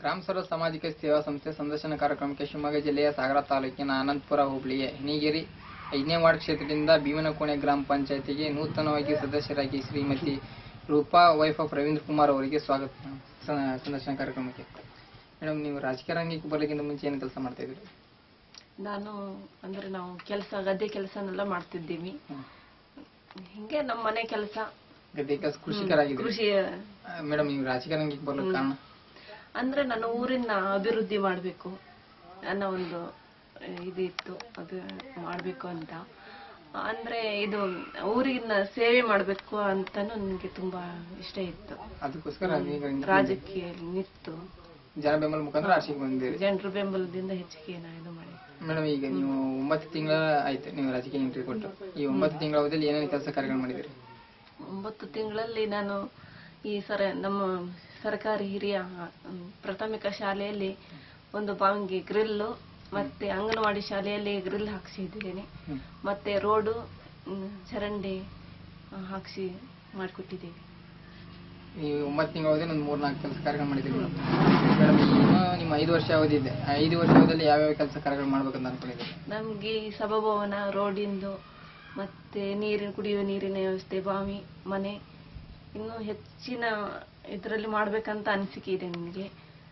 ಗ್ರಾಮ ಸ್ವರಾಜ್ ಸಾಮಾಜಿಕ ಸೇವಾ ಸಂಸ್ಥೆ ಸಂದರ್ಶನ ಕಾರ್ಯಕ್ರಮಕ್ಕೆ ಶಿವಮೊಗ್ಗ ಜಿಲ್ಲೆಯ ಸಾಗರ ತಾಲೂಕಿನ ಅನಂತಪುರ ಹೋಬಳಿಯ ಹಿನಿಗೇರಿ ಐದನೇ ವಾರ್ಡ್ ಕ್ಷೇತ್ರದಿಂದ ಭೀಮನಕೋಣೆ ಗ್ರಾಮ ಪಂಚಾಯತಿಗೆ ನೂತನವಾಗಿ ಸದಸ್ಯರಾಗಿ ಶ್ರೀಮತಿ ರೂಪಾ ವೈಫ್ ಆಫ್ ರವೀಂದ್ರ ಕುಮಾರ್ ಅವರಿಗೆ ಸ್ವಾಗತ ಸ- ಸಂದರ್ಶನ ಕಾರ್ಯಕ್ರಮಕ್ಕೆ ಮೇಡಮ್ ನೀವು ರಾಜಕೀಯ ರಂಗಕ್ಕೆ ಬರಲಿಕ್ಕಿಂತ ಮುಂಚೆ ಏನು ಕೆಲಸ ಮಾಡ್ತಾ ಇದ್ರಿ ನಾನು ಅಂದ್ರೆ ನಾವು ಕೆಲಸ ಗದ್ದೆ ಕೆಲಸನೆಲ್ಲ ಮಾಡ್ತಿದ್ದೀವಿ ಹ್ಮ್. ಹಿಂಗೆ ನಮ್ಮ ಮನೆ ಕೆಲಸ ಗದ್ದೆ ಕೆಲಸ ಕೃಷಿಕರಾಗಿದ್ರಿ ಕೃಷಿ ಮೇಡಮ್ ನೀವು ರಾಜಕೀಯ ರಂಗಕ್ಕೆ ಬರ್ಲಿಕ್ಕೆ ಕಾರಣ ಅಂದ್ರೆ ನನ್ನ ಊರಿನ ಅಭಿವೃದ್ಧಿ ಮಾಡಬೇಕು ಅನ್ನೋ ಒಂದು ಆ, ಇದು ಇತ್ತು ಅದು ಮಾಡಬೇಕು ಅಂತ ಅಂದ್ರೆ ಇದು ಊರಿನ ಸೇವೆ ಮಾಡಬೇಕು ಅಂತಾನು ನನಗೆ ತುಂಬಾ ಇಷ್ಟ ಇತ್ತು ಅದಕ್ಕೋಸ್ಕರ ಈಗ ರಾಜಕೀಯ ನಿಂತು ಜನ ಬೆಂಬಲ ಮುಖಾಂತರ ರಾಶಿಗೆ ಬಂದಿರಿ ಜನರ ಬೆಂಬಲದಿಂದ ಹೆಚ್ಚಿಗೆ ನಾ ಇದು ಮಾಡಿ ಮೇಡಮ್ ಈಗ ನೀವು ಒಂಬತ್ತು ತಿಂಗಳ ಆಯ್ತು ನೀವು ರಾಜಕೀಯ ಎಂಟ್ರಿ ಕೊಟ್ಟು ಈ ಒಂಬತ್ತು ತಿಂಗಳ ಅವಧಿಯಲ್ಲಿ ಏನೇನು ಕೆಲಸ ಕಾರ್ಯಗಳು ಮಾಡಿದಿರಿ ಒಂಬತ್ತು ತಿಂಗಳಲ್ಲಿ ನಾನು ಈ ಸರ ನಮ್ಮ ಸರ್ಕಾರಿ ಹಿರಿಯ ಹ್ಮ್, ಪ್ರಾಥಮಿಕ ಶಾಲೆಯಲ್ಲಿ ಒಂದು ಬಾವಿಗೆ ಗ್ರಿಲ್ಲು ಮತ್ತೆ ಅಂಗನವಾಡಿ ಶಾಲೆಯಲ್ಲಿ ಗ್ರಿಲ್ ಹಾಕ್ಸಿದ್ದೇನೆ ಹ್ಮ್. ಮತ್ತೆ ರೋಡು ಹ್ಮ್, ಚರಂಡಿ ಆ, ಹಾಕ್ಸಿ ಮಾಡಿಕೊಟ್ಟಿದ್ದೇವೆ ಈ ಒಂಬತ್ತು ತಿಂಗಳ ಅವಧಿಯಲ್ಲಿ ಒಂದು ಮೂರ್ನಾಲ್ಕು ಕೆಲಸ ಕಾರ್ಯಗಳು ಮಾಡಿದ್ದೀರಿ ಮೇಡಮ್ ಮೇಡಮ್ ಇನ್ನು ನಿಮ್ಮ ಐದು ವರ್ಷ ಅವಧಿ ಇದೆ ಆ ಐದು ವರ್ಷ ಅವಧಿಯಲ್ಲಿ ಯಾವ್ಯಾವ ಕೆಲಸ ಕಾರ್ಯಗಳು ಮಾಡ್ಬೇಕಂತ ಅನ್ಕೊಂಡಿದ್ದೀರಿ ನಮಗೆ ಈ ಸಭಾಭವನ ರೋಡಿಂದು ಮತ್ತೆ ನೀರಿನ ಕುಡಿಯುವ ನೀರಿನ ವ್ಯವಸ್ಥೆ ಬಾವಿ ಮನೆ ಇನ್ನು ಹೆಚ್ಚಿನ ಇದರಲ್ಲಿ ಮಾಡ್ಬೇಕಂತ ಅನಿಸಿಕೆ ಇದೆ ನನಗೆ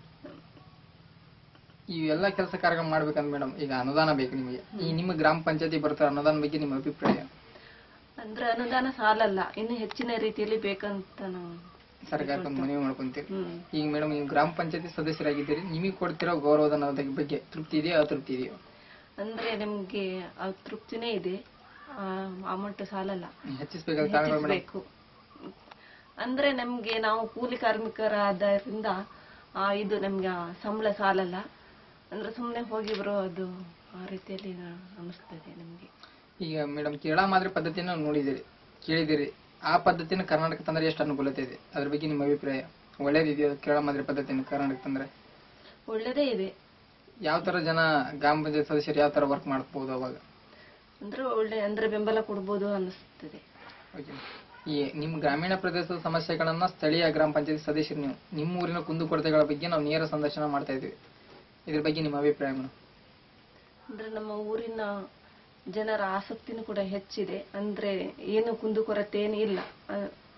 ಇವೆಲ್ಲ ಕೆಲಸ ಕಾರ್ಯಗಳು ಮಾಡ್ಬೇಕಂತ ಮೇಡಮ್ ಈಗ ಅನುದಾನ ಬೇಕು ನಿಮಗೆ ಈ ನಿಮ್ಮ ಗ್ರಾಮ ಪಂಚಾಯತಿ ಬರ್ತಾರೆ ಅನುದಾನ ಬಗ್ಗೆ ನಿಮ್ಮ ಅಭಿಪ್ರಾಯ ಅಂದ್ರೆ ಅನುದಾನ ಸಾಲಲ್ಲ ಇನ್ನು ಹೆಚ್ಚಿನ ರೀತಿಯಲ್ಲಿ ಬೇಕಂತ ನಾವು ಸರ್ಕಾರಕ್ಕೆ ಒಂದು ಮನವಿ ಮಾಡ್ಕೊಂತೀರಿ ಹ್ಮ್ ಈಗ ಮೇಡಮ್ ನೀವು ಗ್ರಾಮ ಪಂಚಾಯತಿ ಸದಸ್ಯರಾಗಿದ್ದೀರಿ ನಿಮಗೆ ಕೊಡ್ತಿರೋ ಗೌರವಧನದ ಬಗ್ಗೆ ತೃಪ್ತಿ ಇದೆಯಾ ಅತೃಪ್ತಿ ಇದೆಯಾ ಅಂದ್ರೆ ನಿಮ್ಗೆ ಆ ತೃಪ್ತಿನೇ ಇದೆ ಅಮೌಂಟ್ ಸಾಲಲ್ಲ ಹೆಚ್ಚಿಸಬೇಕಾದ ಕಾರಣಗಳು ಮೇಡಮ್ ಹೆಚ್ಚಿಸ್ಬೇಕು ಅಂದ್ರೆ ನಮ್ಗೆ ನಾವು ಕೂಲಿ ಕಾರ್ಮಿಕರಾದ್ದರಿಂದ ಆ, ಇದು ನಮ್ಗೆ ಆ ಸಂಬಳ ಸಾಲಲ್ಲ ಅಂದ್ರೆ ಸುಮ್ಮನೆ ಹೋಗಿ ಬರೋದು ಆ ರೀತಿಯಲ್ಲಿ ಅನಿಸ್ತದೆ ನಮ್ಗೆ ಈಗ ಮೇಡಮ್ ಕೇರಳ ಮಾದರಿ ಪದ್ಧತಿಯನ್ನು ನೋಡಿದಿರಿ ಕೇಳಿದಿರಿ ಆ ಪದ್ಧತಿನ ಕರ್ನಾಟಕ ತಂದ್ರೆ ಎಷ್ಟು ಅನುಕೂಲತೆ ಇದೆ ಅದ್ರ ಬಗ್ಗೆ ನಿಮ್ಮ ಅಭಿಪ್ರಾಯ ಒಳ್ಳೇದಿದೆಯೋ ಕೇರಳ ಮಾದರಿ ಪದ್ಧತಿನ ಕರ್ನಾಟಕ ತಂದ್ರೆ ಒಳ್ಳೇದೇ ಇದೆ ಯಾವ ತರ ಜನ ಗ್ರಾಮ ಪಂಚಾಯತ್ ಸದಸ್ಯರು ಯಾವ ತರ ವರ್ಕ್ ಮಾಡ್ಬೋದು ಅವಾಗ ಅಂದ್ರೆ ಒಳ್ಳೆ ಅಂದ್ರೆ ಬೆಂಬಲ ಕೊಡ್ಬೋದು ಅನಿಸ್ತದೆ ಓಕೆ. ಈ ನಿಮ್ಮ ಗ್ರಾಮೀಣ ಪ್ರದೇಶದ ಸಮಸ್ಯೆಗಳನ್ನ ಸ್ಥಳೀಯ ಗ್ರಾಮ ಪಂಚಾಯತ್ ಸದಸ್ಯರು ನೀವು ನಿಮ್ಮ ಊರಿನ ಕುಂದುಕೊರತೆಗಳ ಬಗ್ಗೆ ನಾವು ನೇರ ಸಂದರ್ಶನ ಮಾಡ್ತಾ ಇದ್ವಿ ಇದ್ರ ಬಗ್ಗೆ ನಿಮ್ಮ ಅಭಿಪ್ರಾಯ ಮೇಡಮ್ ಅಂದ್ರೆ ನಮ್ಮ ಊರಿನ ಜನರ ಆಸಕ್ತಿನೂ ಕೂಡ ಹೆಚ್ಚಿದೆ ಅಂದ್ರೆ ಏನು ಕುಂದುಕೊರತೆ ಏನು ಇಲ್ಲ ಆ,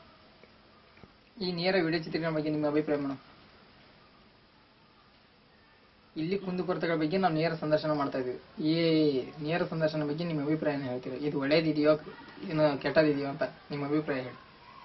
ಈ ನೇರ ವಿಡಿಯೋ ಚಿತ್ರೀಕರಣ ಬಗ್ಗೆ ನಿಮ್ಮ ಅಭಿಪ್ರಾಯ ಮೇಡಮ್ ಇಲ್ಲಿ ಕುಂದುಕೊರತೆಗಳ ಬಗ್ಗೆ ನಾವು ನೇರ ಸಂದರ್ಶನ ಮಾಡ್ತಾ ಇದೀವಿ ಈ ನೇರ ಸಂದರ್ಶನ ಬಗ್ಗೆ ನಿಮ್ಮ ಅಭಿಪ್ರಾಯ ಏನು ಹೇಳ್ತೀರಾ ಇದು ಒಳ್ಳೇದಿದೆಯೋ ಏನು ಕೆಟ್ಟದಿದೆಯೋ ಅಂತ ನಿಮ್ಮ ಅಭಿಪ್ರಾಯ ಹೇಳಿ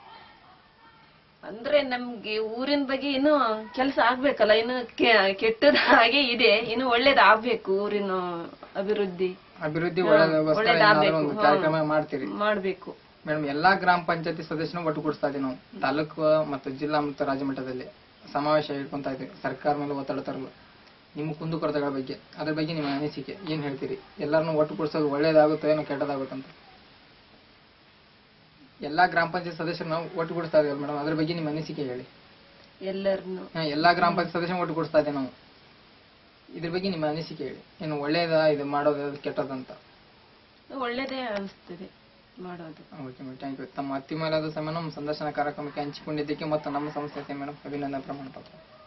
ಅಂದ್ರೆ ನಮ್ಗೆ ಊರಿನ ಬಗ್ಗೆ ಇನ್ನು ಕೆಲಸ ಆಗ್ಬೇಕಲ್ಲ ಇನ್ನು ಕೆ- ಕೆಟ್ಟದ ಹಾಗೆ ಇದೆ ಇನ್ನು ಒಳ್ಳೇದ್ ಆಗ್ಬೇಕು ಊರಿನ ಅಭಿವೃದ್ಧಿ ಅಭಿವೃದ್ಧಿ ಒಳ್ಳೇದಕ್ಕೋಸ್ಕರ ಒಳ್ಳೇದಾಗ್ಬೇಕು, ಏನಾದ್ರು ಒಂದು ಹಾ. ಕಾರ್ಯಕ್ರಮ ಮಾಡ್ತೀರಿ ಮಾಡ್ಬೇಕು ಮೇಡಮ್ ಎಲ್ಲಾ ಗ್ರಾಮ ಪಂಚಾಯತಿ ಸದಸ್ಯನ ಒಟ್ಟುಗೂಡಿಸ್ತಾ ಇದೀವಿ ನಾವು ತಾಲೂಕು ಮತ್ತು ಜಿಲ್ಲಾ ಮತ್ತು ರಾಜ್ಯ ಮಟ್ಟದಲ್ಲಿ ಸಮಾವೇಶ ಇಟ್ಕೊಂತಾ ಇದ್ದೀವಿ ಸರ್ಕಾರ ಮೇಲೆ ಒತ್ತಡ ತರಲು ನಿಮ್ಮ ಕುಂದುಕೊರತೆಗಳ ಬಗ್ಗೆ ಅದ್ರ ಬಗ್ಗೆ ನಿಮ್ಮ ಅನಿಸಿಕೆ ಏನ್ ಹೇಳ್ತೀರಿ ಎಲ್ಲರನ್ನೂ ಒಟ್ಟುಗೂಡಿಸೋದು ಒಳ್ಳೇದಾಗುತ್ತೋ ಏನೋ ಕೆಟ್ಟದಾಗುತ್ತಂತ ಎಲ್ಲಾ ಗ್ರಾಮ ಪಂಚಾಯತ್ ಸದಸ್ಯರು ನಾವು ಒಟ್ಟುಗೂಡಿಸ್ತಾ ಇದೀವಲ್ಲ ಮೇಡಮ್ ಅದ್ರ ಬಗ್ಗೆ ನಿಮ್ಮ ಅನಿಸಿಕೆ ಹೇಳಿ ಎಲ್ಲರನ್ನು ಹಾ, ಎಲ್ಲಾ ಗ್ರಾಮ ಪಂಚಾಯತ್ ಸದಸ್ಯನ ಒಟ್ಟುಗೂಡಿಸ್ತಾ ಇದ್ದೀವಿ ನಾವು ಇದ್ರ ಬಗ್ಗೆ ನಿಮ್ಮ ಅನಿಸಿಕೆ ಹೇಳಿ ಏನು ಒಳ್ಳೇದಾ ಇದು ಮಾಡೋದು ಅದು ಕೆಟ್ಟದಂತ ಒಳ್ಳೇದೇ ಅನಿಸ್ತದೆ ಮಾಡೋದು ಓಕೆ ಮೇಡಮ್ ಥ್ಯಾಂಕ್ ಯು ತಮ್ಮ ಅತ್ಯುಮೂಲ್ಯದ ಸಮಯ ನಮ್ಮ ಸಂದರ್ಶನ ಕಾರ್ಯಕ್ರಮಕ್ಕೆ ಹಂಚಿಕೊಂಡಿದ್ದಕ್ಕೆ ಮತ್ತು ನಮ್ಮ ಸಂಸ್ಥೆ ಮೇಡಮ್ ಅಭಿನಂದನೆ ಪ್ರಮಾಣ ಪತ್ರ